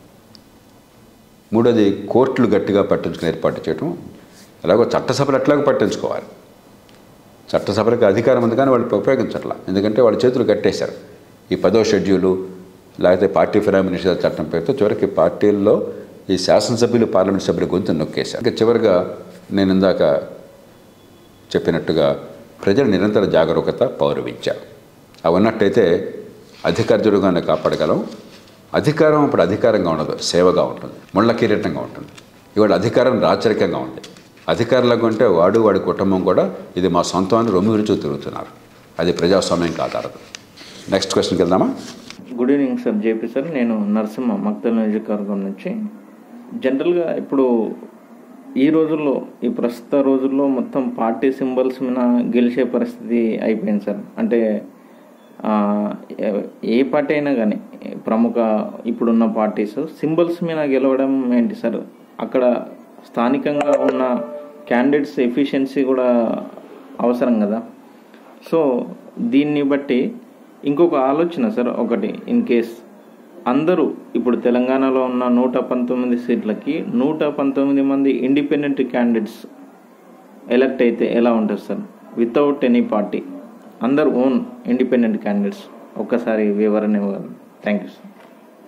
మూడోది కోర్టులు గట్టిగా పట్టించుకుని ఏర్పాటు చేయటం ఎలాగో చట్టసభలు ఎట్లాగో పట్టించుకోవాలి చట్టసభలకు అధికారం ఉంది కానీ వాళ్ళు ఉపయోగించట్లా ఎందుకంటే వాళ్ళ చేతులు కట్టేశారు ఈ పదో షెడ్యూలు లేకపోతే పార్టీ ఫిరాయింపు నిషేధ చట్టం పేరుతో చివరికి పార్టీల్లో ఈ శాసనసభ్యులు పార్లమెంట్ సభ్యులు గొంతు నొక్కేశారు ఇంకా చివరిగా నేను ఇందాక చెప్పినట్టుగా ప్రజల నిరంతర జాగరూకత పౌర విద్య అవి ఉన్నట్టయితే అధికార దుర్గాన్ని కాపాడగలం అధికారం ఇప్పుడు అధికారంగా ఉండదు సేవగా ఉంటుంది ముళ్ళ కిరీటంగా ఉంటుంది ఇవాళ అధికారం రాచరికంగా ఉంది అధికారులకు ఉంటే వాడు వాడి కుటుంబం కూడా ఇది మా సొంతం అని రొమ్మి విరుచు తిరుగుతున్నారు అది ప్రజాస్వామ్యం కాదారదు నెక్స్ట్ క్వశ్చన్కి వెళ్దామా good evening sir JP sir నేను నరసింహ మక్తల్ నియోజకవర్గం నుంచి జనరల్గా ఇప్పుడు ఈ రోజుల్లో ఈ ప్రస్తుత రోజుల్లో మొత్తం పార్టీ సింబల్స్ మీద గెలిచే పరిస్థితి అయిపోయింది సార్ అంటే ఆ, ఏ- ఏ పార్టీ అయినా కానీ ప్రముఖ ఇప్పుడున్న పార్టీస్ సింబల్స్ మీద గెలవడం ఏంటి సార్ అక్కడ స్థానికంగా ఉన్న క్యాండిడేట్స్ ఎఫిషియన్సీ కూడా అవసరం కదా సో దీన్ని బట్టి ఇంకొక ఆలోచన సార్ ఒకటి ఇన్ కేస్ అందరూ ఇప్పుడు తెలంగాణలో ఉన్న నూట పంతొమ్మిది సీట్లకి నూట పంతొమ్మిది మంది ఇండిపెండెంట్ క్యాండిడేట్స్ ఎలక్ట్ అయితే ఎలా ఉంటుంది సార్ వితౌట్ ఎనీ పార్టీ అందరు ఓన్ ఇండిపెండెంట్ క్యాండిడేట్స్ ఒక్కసారి వివరణ ఇవ్వగలరు thank you sir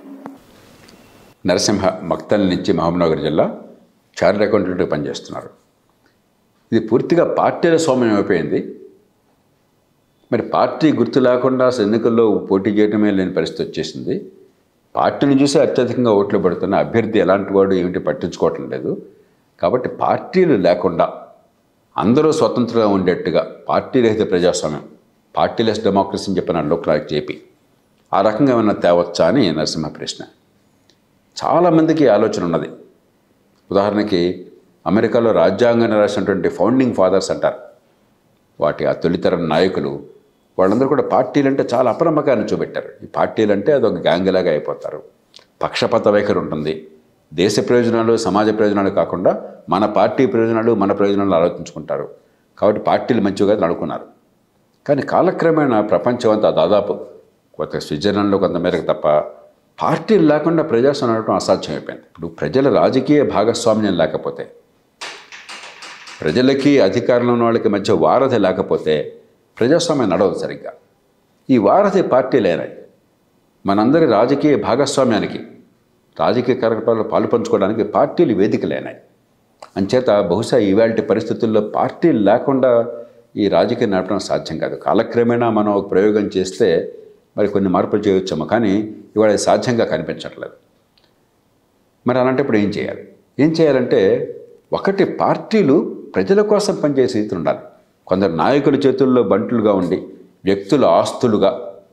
Narasimha Makthal నుంచి మహబూబ్నగర్ జిల్లా చార్టెడ్ అకౌంటెంట్గా పనిచేస్తున్నారు ఇది పూర్తిగా పార్టీల స్వామ్యం అయిపోయింది మరి పార్టీ గుర్తు లేకుండా అసలు ఎన్నికల్లో పోటీ చేయడమే లేని పరిస్థితి వచ్చేసింది పార్టీని చూసి అత్యధికంగా ఓట్లు పడుతున్న అభ్యర్థి ఎలాంటి వాడు ఏమిటి పట్టించుకోవటం లేదు కాబట్టి పార్టీలు లేకుండా అందరూ స్వతంత్రంగా ఉండేట్టుగా పార్టీ రహిత ప్రజాస్వామ్యం పార్టీలెస్ డెమోక్రసీ అని చెప్పిన లోక్నాయక్ జేపీ ఆ రకంగా ఏమైనా తేవచ్చా అని నరసింహ ప్రశ్న చాలామందికి ఈ ఆలోచన ఉన్నది ఉదాహరణకి అమెరికాలో రాజ్యాంగాన్ని రాసినటువంటి ఫౌండింగ్ ఫాదర్స్ అంటారు వాటి ఆ తొలితరం నాయకులు వాళ్ళందరూ కూడా పార్టీలు అంటే చాలా అప్రమకాన్ని చూపెట్టారు ఈ పార్టీలు అంటే అదొక గ్యాంగ్లాగా అయిపోతారు పక్షపాత వైఖరి ఉంటుంది దేశ ప్రయోజనాలు సమాజ ప్రయోజనాలు కాకుండా మన పార్టీ ప్రయోజనాలు మన ప్రయోజనాలు ఆలోచించుకుంటారు కాబట్టి పార్టీలు మంచిగా అనుకున్నారు కానీ కాలక్రమేణా ప్రపంచం అంతా దాదాపు కొంత స్విట్జర్లాండ్లో కొంతమేరకు తప్ప పార్టీలు లేకుండా ప్రజాస్వామ్యం నడవడం అసాధ్యం అయిపోయింది ఇప్పుడు ప్రజల రాజకీయ భాగస్వామ్యం లేకపోతే ప్రజలకి అధికారంలో ఉన్న వాళ్ళకి మధ్య వారధి లేకపోతే ప్రజాస్వామ్యం నడవదు సరిగ్గా ఈ వారధి పార్టీలేనాయి మనందరి రాజకీయ భాగస్వామ్యానికి రాజకీయ కార్యక్రమాల్లో పాలు పంచుకోవడానికి పార్టీలు వేదికలేనాయి అంచేత బహుశా ఇవాళ పరిస్థితుల్లో పార్టీలు లేకుండా ఈ రాజకీయం నడపడం సాధ్యం కాదు కాలక్రమేణా మనం ఒక ప్రయోగం చేస్తే మరి కొన్ని మార్పులు చేయవచ్చేమో కానీ ఇవాళ అది సాధ్యంగా కనిపించట్లేదు మరి అలాంటప్పుడు ఏం చేయాలి ఏం చేయాలంటే ఒకటి పార్టీలు ప్రజల కోసం పనిచేసే స్థితి ఉండాలి కొందరు నాయకుల చేతుల్లో బంటులుగా ఉండి వ్యక్తుల ఆస్తులుగా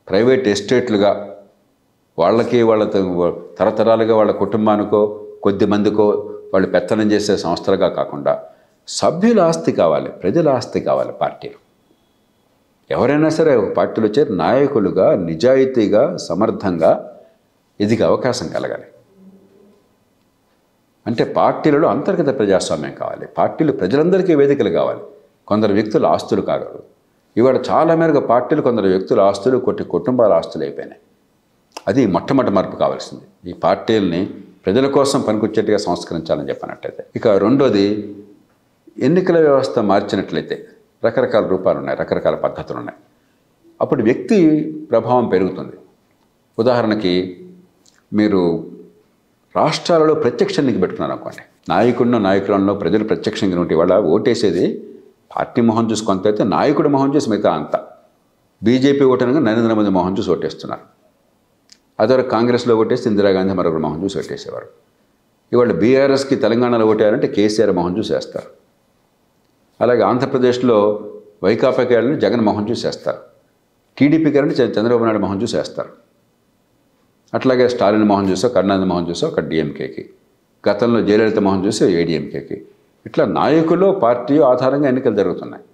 ప్రైవేట్ ఎస్టేట్లుగా వాళ్ళకి వాళ్ళ త- తరతరాలుగా వాళ్ళ కుటుంబానికో కొద్ది మందికో వాళ్ళు పెత్తనం చేసే సంస్థలుగా కాకుండా సభ్యుల ఆస్తి కావాలి ప్రజల ఆస్తి కావాలి పార్టీలు ఎవరైనా సరే ఒక పార్టీలో చేరి నాయకులుగా నిజాయితీగా సమర్థంగా ఎదిగే అవకాశం కలగాలి అంటే పార్టీలలో అంతర్గత ప్రజాస్వామ్యం కావాలి పార్టీలు ప్రజలందరికీ వేదికలు కావాలి కొందరు వ్యక్తుల ఆస్తులు కాగలరు ఇవాళ చాలా మేరకు పార్టీలు కొందరు వ్యక్తుల ఆస్తులు కొట్టి కుటుంబాల ఆస్తులు అయిపోయినాయి అది మొట్టమొదటి మార్పు కావాల్సింది ఈ పార్టీలని ప్రజల కోసం పనికొచ్చేట్టుగా సంస్కరించాలని చెప్పినట్టయితే ఇక రెండోది ఎన్నికల వ్యవస్థ మార్చినట్లయితే రకరకాల రూపాలు ఉన్నాయి రకరకాల పద్ధతులు ఉన్నాయి అప్పుడు వ్యక్తి ప్రభావం పెరుగుతుంది ఉదాహరణకి మీరు రాష్ట్రాలలో ప్రత్యక్ష ఎన్నిక పెట్టుకున్నారు అనుకోండి నాయకుడినో నాయకులలో ప్రజలు ప్రత్యక్షంగా ఉంటే వాళ్ళ ఓటేసేది పార్టీ మొహం చూసి కొంత అయితే నాయకుడి మొహం చూసి మిగతా అంతా బీజేపీ ఓటనగా నరేంద్ర మోదీ మొహం చూసి ఓటేస్తున్నారు అదే కాంగ్రెస్లో ఓటేస్తే ఇందిరాగాంధీ మరొకరు మొహం చూసి ఓటేసేవారు ఇవాళ బీఆర్ఎస్కి తెలంగాణలో ఓటేయాలంటే కేసీఆర్ మొహం చూసి వేస్తారు అలాగే ఆంధ్రప్రదేశ్లో వైకాపాకి వెళ్ళని జగన్ మొహం చూసి వేస్తారు టీడీపీకి వెళ్ళని చ- చంద్రబాబు నాయుడు మొహం చూసి వేస్తారు అట్లాగే స్టాలిన్ మోహన్ చూసో కరుణానిధి మోహన్ చూసో ఒక డిఎంకేకి గతంలో జయలలిత మోహన్ చూసి ఏడీఎంకేకి ఇట్లా నాయకులు పార్టీ ఆధారంగా ఎన్నికలు జరుగుతున్నాయి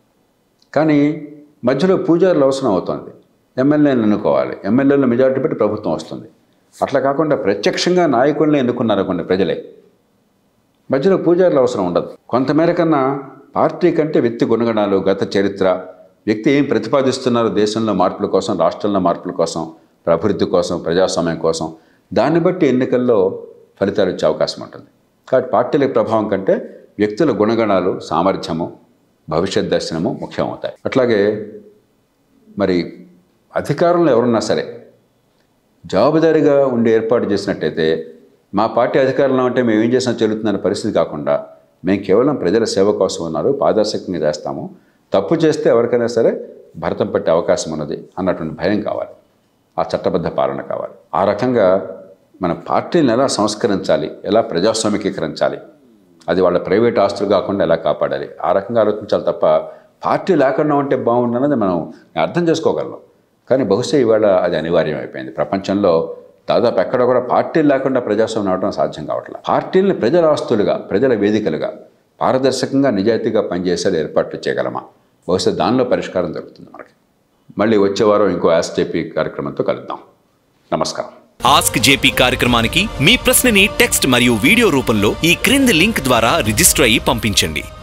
కానీ మధ్యలో పూజారులు అవసరం అవుతుంది ఎమ్మెల్యేలను ఎన్నుకోవాలి ఎమ్మెల్యేలను మెజారిటీ పెట్టి ప్రభుత్వం వస్తుంది అట్లా కాకుండా ప్రత్యక్షంగా నాయకుల్ని ఎన్నుకున్నారు కొన్ని ప్రజలే మధ్యలో పూజారులు అవసరం ఉండదు కొంతమేర కన్నా పార్టీ కంటే వ్యక్తి గుణగణాలు గత చరిత్ర వ్యక్తి ఏం ప్రతిపాదిస్తున్నారో దేశంలో మార్పుల కోసం రాష్ట్రంలో మార్పుల కోసం అభివృద్ధి కోసం ప్రజాస్వామ్యం కోసం దాన్ని బట్టి ఎన్నికల్లో ఫలితాలు వచ్చే అవకాశం ఉంటుంది కాబట్టి పార్టీల ప్రభావం కంటే వ్యక్తుల గుణగణాలు సామర్థ్యము భవిష్యత్ దర్శనము ముఖ్యమవుతాయి అట్లాగే మరి అధికారంలో ఎవరున్నా సరే జవాబుదారీగా ఉండి ఏర్పాటు చేసినట్టయితే మా పార్టీ అధికారంలో ఉంటే మేము ఏం చేసినా చెల్లుతుందనే పరిస్థితి కాకుండా మేము కేవలం ప్రజల సేవ కోసం ఉన్నారు పారదర్శకంగా చేస్తాము తప్పు చేస్తే ఎవరికైనా సరే భరతం పట్టే అవకాశం ఉన్నది అన్నటువంటి భయం కావాలి ఆ చట్టబద్ధ పాలన కావాలి ఆ రకంగా మన పార్టీని ఎలా సంస్కరించాలి ఎలా ప్రజాస్వామికీకరించాలి అది వాళ్ళ ప్రైవేట్ ఆస్తులు కాకుండా ఎలా కాపాడాలి ఆ రకంగా ఆలోచించాలి తప్ప పార్టీ లేకుండా ఉంటే బాగుండన్నది మనం అర్థం చేసుకోగలం కానీ బహుశా ఇవాళ అది అనివార్యం అయిపోయింది ప్రపంచంలో దాదాపు ఎక్కడ కూడా పార్టీలు లేకుండా ప్రజాస్వామ్యం అవడం సాధ్యం కావట్లేదు పార్టీల్ని ప్రజల ఆస్తులుగా ప్రజల వేదికలుగా పారదర్శకంగా నిజాయితీగా పనిచేసేది ఏర్పాట్లు చేయగలమా బహుశా దానిలో పరిష్కారం దొరుకుతుంది మనకి మళ్ళీ వచ్చే వారం ఇంకో యాస్ చెప్పి కార్యక్రమంతో కలుద్దాం నమస్కారం ఆస్క్ జేపీ కార్యక్రమానికి మీ ప్రశ్నని టెక్స్ట్ మరియు వీడియో రూపంలో ఈ క్రింది లింక్ ద్వారా రిజిస్టర్ అయ్యి పంపించండి